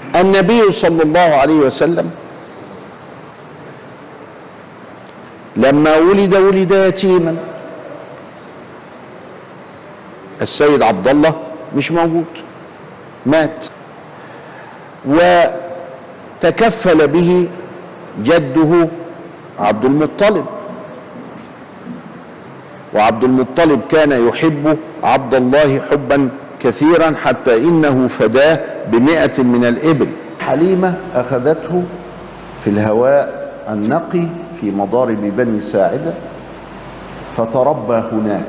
النبي صلى الله عليه وسلم لما ولد ولد يتيما السيد عبد الله مش موجود مات وتكفل به جده عبد المطلب وعبد المطلب كان يحب عبد الله حبا كثيرا حتى انه فداه بمئة من الابل حليمة اخذته في الهواء النقي في مضارب بني ساعدة فتربى هناك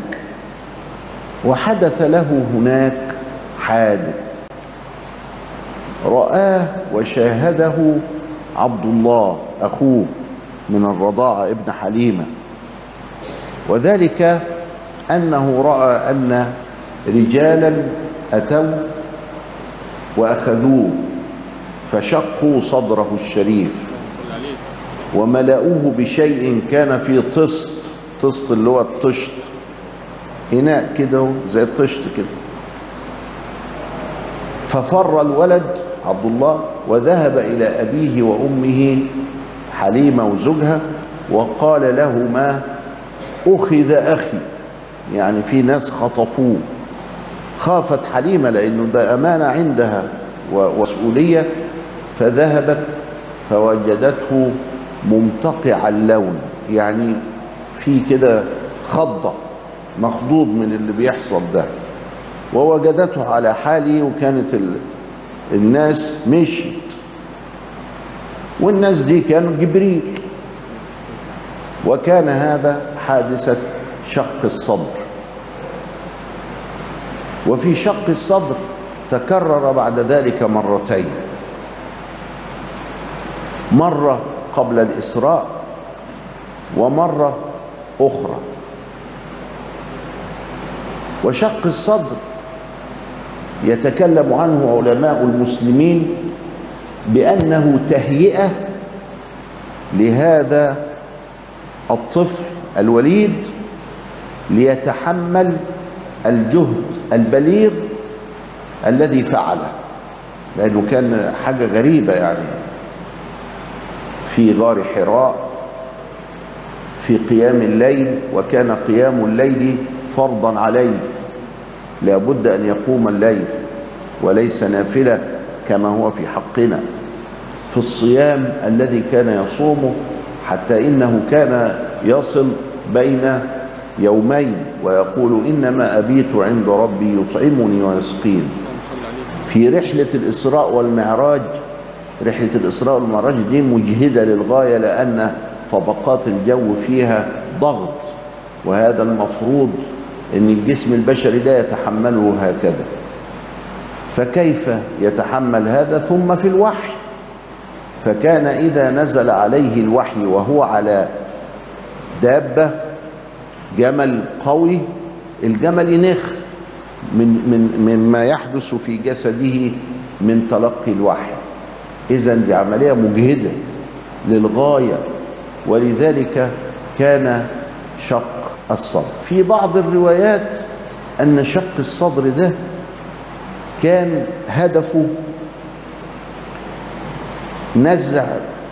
وحدث له هناك حادث رآه وشاهده عبد الله أخوه من الرضاعة ابن حليمة وذلك أنه رأى أن رجالا أتوا وأخذوه فشقوا صدره الشريف وملأوه بشيء كان في طست طست اللي هو الطشت إناء كده زي الطشت كده ففر الولد عبد الله وذهب إلى أبيه وأمه حليمة وزوجها وقال لهما أخذ أخي يعني في ناس خطفوه خافت حليمة لأنه ده أمانة عندها ومسؤولية فذهبت فوجدته ممتقع اللون يعني في كده خضة مخضوض من اللي بيحصل ده ووجدته على حاله وكانت ال... الناس مشيت والناس دي كانوا جبريل وكان هذا حادثة شق الصدر وفي شق الصدر تكرر بعد ذلك مرتين مرة قبل الإسراء ومرة أخرى وشق الصدر يتكلم عنه علماء المسلمين بأنه تهيئة لهذا الطفل الوليد ليتحمل الجهد البليغ الذي فعله لأنه كان حاجة غريبة يعني في غار حراء في قيام الليل وكان قيام الليل فرضا عليه لابد أن يقوم الليل وليس نافلة كما هو في حقنا في الصيام الذي كان يصومه حتى إنه كان يصل بين يومين ويقول إنما أبيت عند ربي يطعمني ويسقين في رحلة الإسراء والمعراج رحلة الإسراء والمعراج دي مجهدة للغاية لأن طبقات الجو فيها ضغط وهذا المفروض أن الجسم البشري ده يتحمله هكذا فكيف يتحمل هذا ثم في الوحي فكان إذا نزل عليه الوحي وهو على دابة جمل قوي الجمل ينخ من من مما يحدث في جسده من تلقي الوحي اذا دي عمليه مجهده للغايه ولذلك كان شق الصدر في بعض الروايات ان شق الصدر ده كان هدفه نزع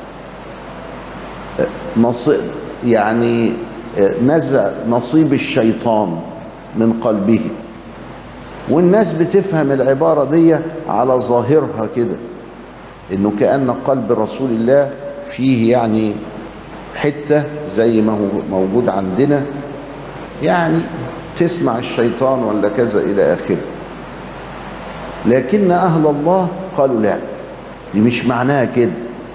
نصيب يعني نزع نصيب الشيطان من قلبه والناس بتفهم العبارة دي على ظاهرها كده انه كأن قلب رسول الله فيه يعني حتة زي ما هو موجود عندنا يعني تسمع الشيطان ولا كذا إلى آخره لكن أهل الله قالوا لا دي مش معناها كده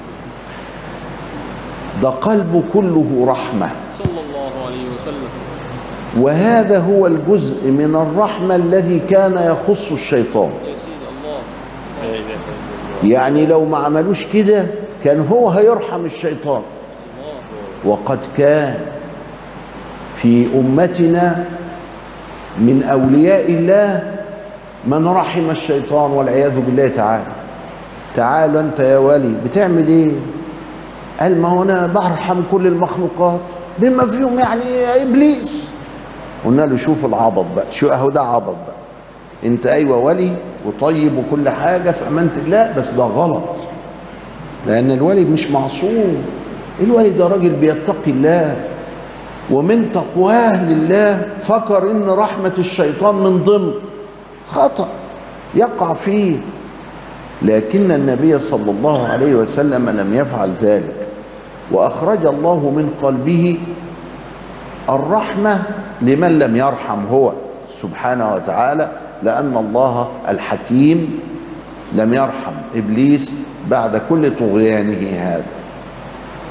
ده قلبه كله رحمة صلى الله عليه وسلم وهذا هو الجزء من الرحمة الذي كان يخص الشيطان يا سيدي الله لا اله الا الله يعني لو ما عملوش كده كان هو هيرحم الشيطان الله وقد كان في أمتنا من أولياء الله من رحم الشيطان والعياذ بالله تعالى تعال أنت يا ولي بتعمل إيه قال ما هو أنا برحم كل المخلوقات بما فيهم يعني إبليس قلنا له شوف العبط بقى شو أهو ده عبط بقى أنت أيوة ولي وطيب وكل حاجة في أمانة الله بس ده غلط لأن الولي مش معصوم الولي ده راجل بيتقي الله ومن تقواه لله فكر إن رحمة الشيطان من ضمن خطأ يقع فيه لكن النبي صلى الله عليه وسلم لم يفعل ذلك وأخرج الله من قلبه الرحمة لمن لم يرحم هو سبحانه وتعالى لأن الله الحكيم لم يرحم إبليس بعد كل طغيانه هذا